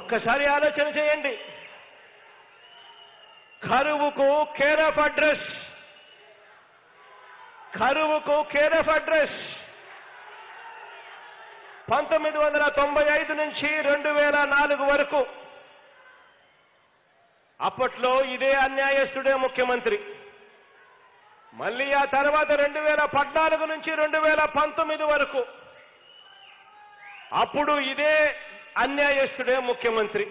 ఒక్కసారి ఆలోచన చేయండి కరువుకు కేర్ ఆఫ్ అడ్రస్ కరువుకు కేర్ ఆఫ్ అడ్రస్ పంతొమ్మిది వందల తొంభై ఐదు నుంచి రెండు వేల నాలుగు వరకు అప్పట్లో ఇదే అన్యాయస్తుడే ముఖ్యమంత్రి మళ్ళీ ఆ తర్వాత రెండు వేల పద్నాలుగు నుంచి రెండు వేల పంతొమ్మిది వరకు అప్పుడు ఇదే అన్యాయస్తుడే ముఖ్యమంత్రి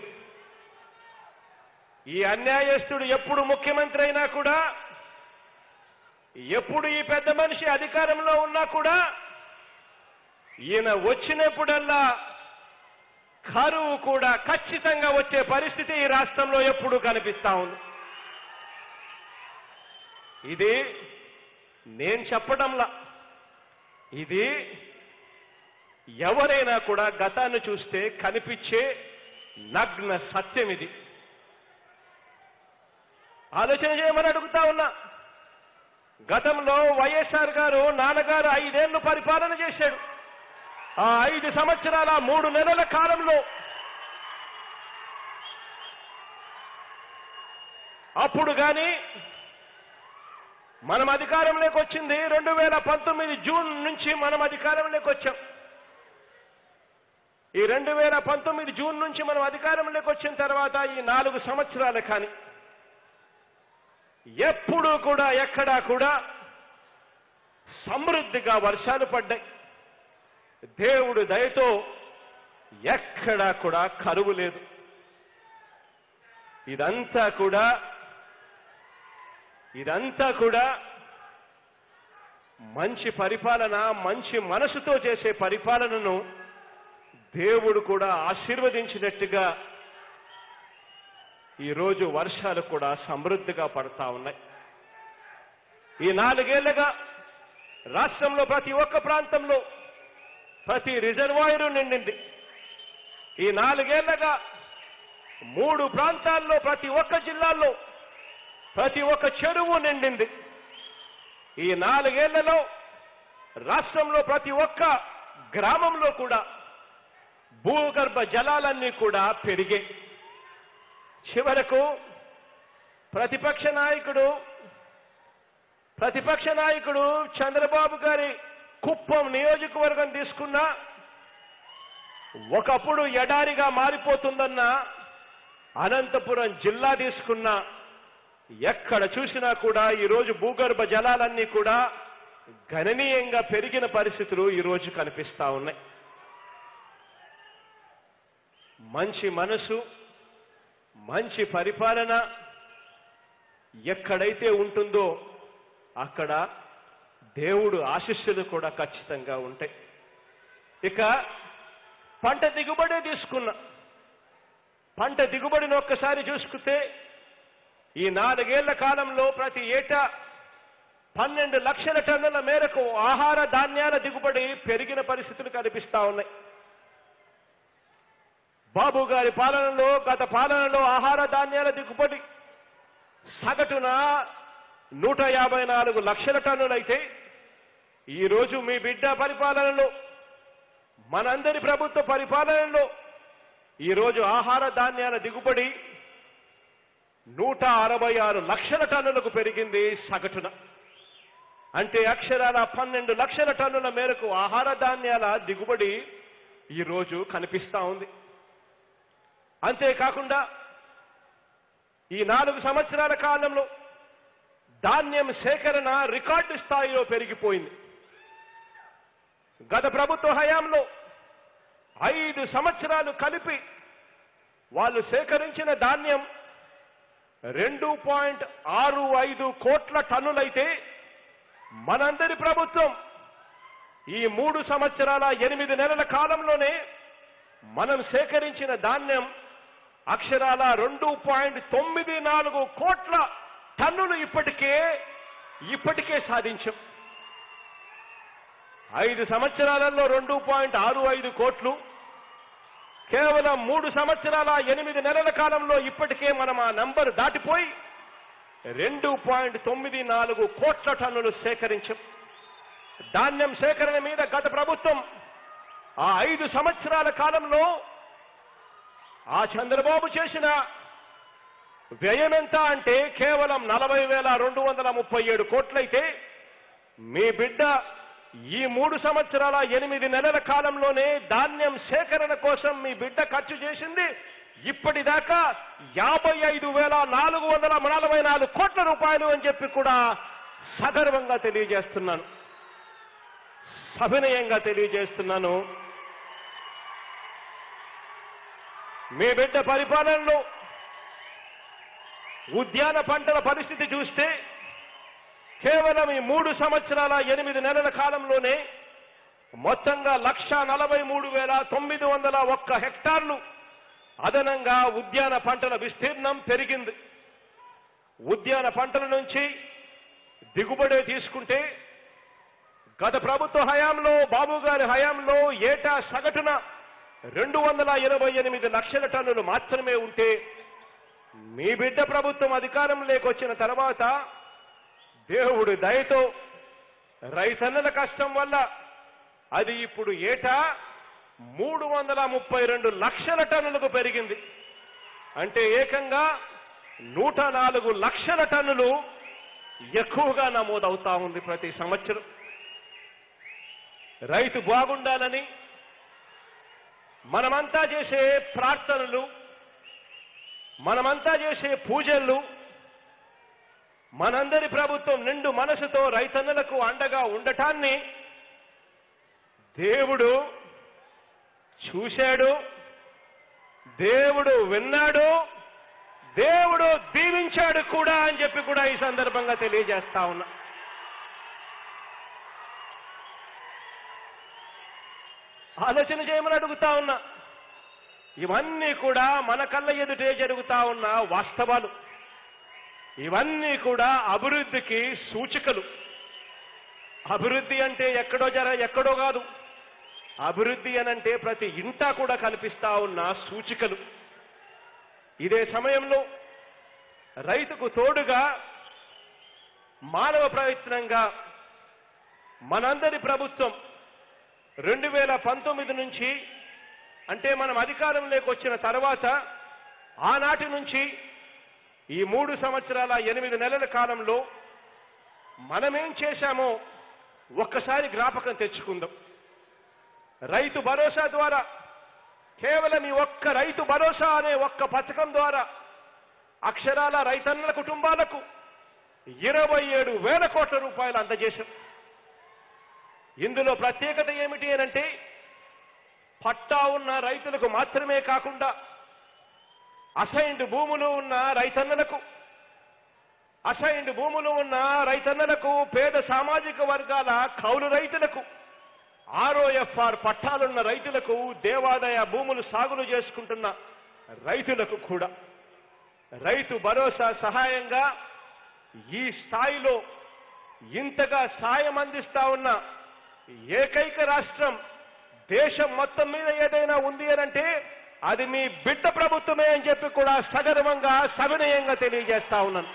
ఈ అన్యాయస్తుడు ఎప్పుడు ముఖ్యమంత్రి అయినా కూడా ఎప్పుడు ఈ పెద్ద మనిషి అధికారంలో ఉన్నా కూడా ఈయన వచ్చినప్పుడల్లా కరువు కూడా ఖచ్చితంగా వచ్చే పరిస్థితి ఈ రాష్ట్రంలో ఎప్పుడూ కనిపిస్తా ఉంది ఇది నేను చెప్పడంలా ఇది ఎవరైనా కూడా గతాన్ని చూస్తే కనిపించే నగ్న సత్యం ఇది ఆలోచన చేయమని అడుగుతా ఉన్నా గతంలో వైఎస్ఆర్ గారు నాన్నగారు ఐదేళ్లు పరిపాలన చేశాడు ఆ ఐదు సంవత్సరాల మూడు నెలల కాలంలో అప్పుడు కానీ మనం అధికారంలోకి వచ్చింది రెండు వేల పంతొమ్మిది జూన్ నుంచి మనం అధికారంలోకి వచ్చాం ఈ రెండు వేల పంతొమ్మిది జూన్ నుంచి మనం అధికారంలోకి వచ్చిన తర్వాత ఈ నాలుగు సంవత్సరాలు కానీ ఎప్పుడూ కూడా ఎక్కడా కూడా సమృద్ధిగా వర్షాలు పడ్డాయి దేవుడు దయతో ఎక్కడా కూడా కరువు లేదు ఇదంతా కూడా ఇదంతా కూడా మంచి పరిపాలన మంచి మనసుతో చేసే పరిపాలనను దేవుడు కూడా ఆశీర్వదించినట్టుగా ఈరోజు వర్షాలు కూడా సమృద్ధిగా పడతా ఉన్నాయి ఈ నాలుగేళ్లుగా రాష్ట్రంలో ప్రతి ఒక్క ప్రాంతంలో ప్రతి రిజర్వాయరు నిండింది ఈ నాలుగేళ్లగా మూడు ప్రాంతాల్లో ప్రతి ఒక్క జిల్లాల్లో ప్రతి ఒక్క చెరువు నిండింది ఈ నాలుగేళ్లలో రాష్ట్రంలో ప్రతి ఒక్క గ్రామంలో కూడా భూగర్భ జలాలన్నీ కూడా పెరిగాయి చివరకు ప్రతిపక్ష నాయకుడు ప్రతిపక్ష నాయకుడు చంద్రబాబు గారి కుప్పం నియోజకవర్గం తీసుకున్నా ఒకప్పుడు ఎడారిగా మారిపోతుందన్న అనంతపురం జిల్లా తీసుకున్నా ఎక్కడ చూసినా కూడా ఈరోజు భూగర్భ జలాలన్నీ కూడా గణనీయంగా పెరిగిన పరిస్థితులు ఈరోజు కనిపిస్తా ఉన్నాయి మంచి మనసు మంచి పరిపాలన ఎక్కడైతే ఉంటుందో అక్కడ దేవుడు ఆశిస్సులు కూడా ఖచ్చితంగా ఉంటాయి ఇక పంట దిగుబడే తీసుకున్నా పంట దిగుబడిని ఒక్కసారి చూసుకుంటే ఈ నాలుగేళ్ల కాలంలో ప్రతి ఏటా పన్నెండు లక్షల టన్నుల మేరకు ఆహార ధాన్యాల దిగుబడి పెరిగిన పరిస్థితులు కనిపిస్తా ఉన్నాయి బాబు గారి పాలనలో గత పాలనలో ఆహార ధాన్యాల దిగుబడి సగటున నూట యాభై నాలుగు లక్షల టన్నులైతే ఈరోజు మీ బిడ్డ పరిపాలనలో మనందరి ప్రభుత్వ పరిపాలనలో ఈరోజు ఆహార ధాన్యాల దిగుబడి నూట అరవై ఆరు లక్షల టన్నులకు పెరిగింది సగటున అంటే అక్షరాల పన్నెండు లక్షల టన్నుల మేరకు ఆహార ధాన్యాల దిగుబడి ఈరోజు కనిపిస్తా ఉంది అంతేకాకుండా ఈ నాలుగు సంవత్సరాల కాలంలో ధాన్యం సేకరణ రికార్డు స్థాయిలో పెరిగిపోయింది గత ప్రభుత్వ హయాంలో ఐదు సంవత్సరాలు కలిపి వాళ్ళు సేకరించిన ధాన్యం రెండు పాయింట్ ఆరు ఐదు కోట్ల టన్నులైతే మనందరి ప్రభుత్వం ఈ మూడు సంవత్సరాల ఎనిమిది నెలల కాలంలోనే మనం సేకరించిన ధాన్యం అక్షరాల రెండు పాయింట్ తొమ్మిది నాలుగు కోట్ల టన్నులు ఇప్పటికే ఇప్పటికే సాధించాం ఐదు సంవత్సరాలలో రెండు పాయింట్ ఆరు ఐదు కోట్లు కేవలం మూడు సంవత్సరాల ఎనిమిది నెలల కాలంలో ఇప్పటికే మనం ఆ నంబర్ దాటిపోయి రెండు పాయింట్ తొమ్మిది నాలుగు కోట్ల టన్నులు సేకరించాం ధాన్యం సేకరణ మీద గత ప్రభుత్వం ఆ ఐదు సంవత్సరాల కాలంలో ఆ చంద్రబాబు చేసిన వ్యయం ఎంత అంటే కేవలం నలభై వేల రెండు వందల ముప్పై ఏడు కోట్లయితే మీ బిడ్డ ఈ మూడు సంవత్సరాల ఎనిమిది నెలల కాలంలోనే ధాన్యం సేకరణ కోసం మీ బిడ్డ ఖర్చు చేసింది ఇప్పటిదాకా యాభై ఐదు వేల నాలుగు వందల నలభై నాలుగు కోట్ల రూపాయలు అని చెప్పి కూడా సగర్వంగా తెలియజేస్తున్నాను సవినయంగా తెలియజేస్తున్నాను మీ బిడ్డ పరిపాలనలో ఉద్యాన పంటల పరిస్థితి చూస్తే కేవలం ఈ మూడు సంవత్సరాల ఎనిమిది నెలల కాలంలోనే మొత్తంగా లక్ష నలభై మూడు వేల తొమ్మిది వందల ఒక్క హెక్టార్లు అదనంగా ఉద్యాన పంటల విస్తీర్ణం పెరిగింది ఉద్యాన పంటల నుంచి దిగుబడి తీసుకుంటే గత ప్రభుత్వ హయాంలో బాబు గారి హయాంలో ఏటా సగటున రెండు వందల ఇరవై ఎనిమిది లక్షల టన్నులు మాత్రమే ఉంటే మీ బిడ్డ ప్రభుత్వం అధికారం లేకొచ్చిన తర్వాత దేవుడి దయతో రైతన్నల కష్టం వల్ల అది ఇప్పుడు ఏటా మూడు వందల ముప్పై రెండు లక్షల టన్నులకు పెరిగింది అంటే ఏకంగా నూట నాలుగు లక్షల టన్నులు ఎక్కువగా నమోదవుతా ఉంది ప్రతి సంవత్సరం రైతు బాగుండాలని మనమంతా చేసే ప్రార్థనలు మనమంతా చేసే పూజలు మనందరి ప్రభుత్వం నిండు మనసుతో రైతన్నలకు అండగా ఉండటాన్ని దేవుడు చూశాడు దేవుడు విన్నాడు దేవుడు దీవించాడు కూడా అని చెప్పి కూడా ఈ సందర్భంగా తెలియజేస్తా ఉన్నా ఆలోచన చేయమని అడుగుతా ఉన్నా ఇవన్నీ కూడా మన కళ్ళ ఎదుటే జరుగుతా ఉన్న వాస్తవాలు ఇవన్నీ కూడా అభివృద్ధికి సూచికలు అభివృద్ధి అంటే ఎక్కడో జర ఎక్కడో కాదు అభివృద్ధి అనంటే ప్రతి ఇంటా కూడా కనిపిస్తా ఉన్న సూచికలు ఇదే సమయంలో రైతుకు తోడుగా మానవ ప్రయత్నంగా మనందరి ప్రభుత్వం రెండు వేల పంతొమ్మిది నుంచి అంటే మనం అధికారంలోకి వచ్చిన తర్వాత ఆనాటి నుంచి ఈ మూడు సంవత్సరాల ఎనిమిది నెలల కాలంలో మనమేం చేశామో ఒక్కసారి జ్ఞాపకం తెచ్చుకుందాం రైతు భరోసా ద్వారా కేవలం ఈ ఒక్క రైతు భరోసా అనే ఒక్క పథకం ద్వారా అక్షరాల రైతన్నల కుటుంబాలకు ఇరవై ఏడు వేల కోట్ల రూపాయలు అందజేశాం ఇందులో ప్రత్యేకత ఏమిటి అనంటే పట్టా ఉన్న రైతులకు మాత్రమే కాకుండా అసైన్డ్ భూములు ఉన్న రైతన్నలకు అసైన్డ్ భూములు ఉన్న రైతన్నలకు పేద సామాజిక వర్గాల కౌలు రైతులకు ఆర్ఓఎఫ్ఆర్ పట్టాలున్న రైతులకు దేవాదాయ భూములు సాగులు చేసుకుంటున్న రైతులకు కూడా రైతు భరోసా సహాయంగా ఈ స్థాయిలో ఇంతగా సాయం అందిస్తా ఉన్న ఏకైక రాష్ట్రం దేశం మొత్తం మీద ఏదైనా ఉంది అనంటే అది మీ బిడ్డ ప్రభుత్వమే అని చెప్పి కూడా సగర్వంగా సవినయంగా తెలియజేస్తా ఉన్నాను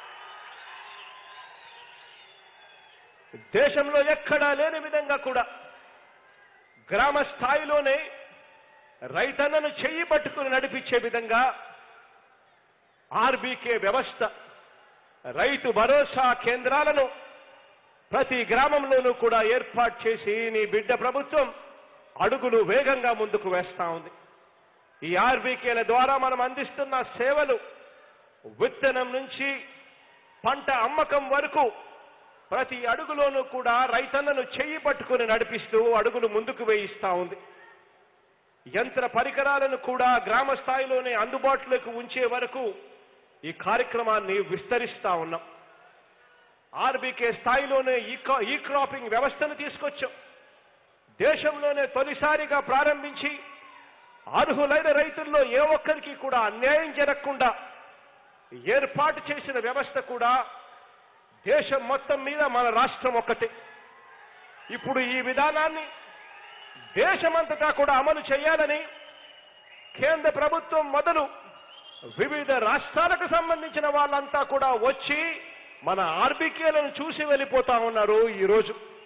దేశంలో ఎక్కడా లేని విధంగా కూడా గ్రామ స్థాయిలోనే రైతన్నను చెయ్యి పట్టుకుని నడిపించే విధంగా ఆర్బీకే వ్యవస్థ రైతు భరోసా కేంద్రాలను ప్రతి గ్రామంలోనూ కూడా ఏర్పాటు చేసి నీ బిడ్డ ప్రభుత్వం అడుగులు వేగంగా ముందుకు వేస్తా ఉంది ఈ ఆర్బీకేల ద్వారా మనం అందిస్తున్న సేవలు విత్తనం నుంచి పంట అమ్మకం వరకు ప్రతి అడుగులోనూ కూడా రైతన్నను చెయ్యి పట్టుకుని నడిపిస్తూ అడుగులు ముందుకు వేయిస్తా ఉంది యంత్ర పరికరాలను కూడా గ్రామ స్థాయిలోనే అందుబాటులోకి ఉంచే వరకు ఈ కార్యక్రమాన్ని విస్తరిస్తా ఉన్నాం ఆర్బీకే స్థాయిలోనే ఈ క్రా- ఈ క్రాపింగ్ వ్యవస్థను తీసుకొచ్చాం దేశంలోనే తొలిసారిగా ప్రారంభించి అర్హులైన రైతుల్లో ఏ ఒక్కరికి కూడా అన్యాయం జరగకుండా ఏర్పాటు చేసిన వ్యవస్థ కూడా దేశం మొత్తం మీద మన రాష్ట్రం ఒక్కటే ఇప్పుడు ఈ విధానాన్ని దేశమంతటా కూడా అమలు చేయాలని కేంద్ర ప్రభుత్వం మొదలు వివిధ రాష్ట్రాలకు సంబంధించిన వాళ్ళంతా కూడా వచ్చి మన ఆర్బీకేలను చూసి వెళ్ళిపోతా ఉన్నారు ఈరోజు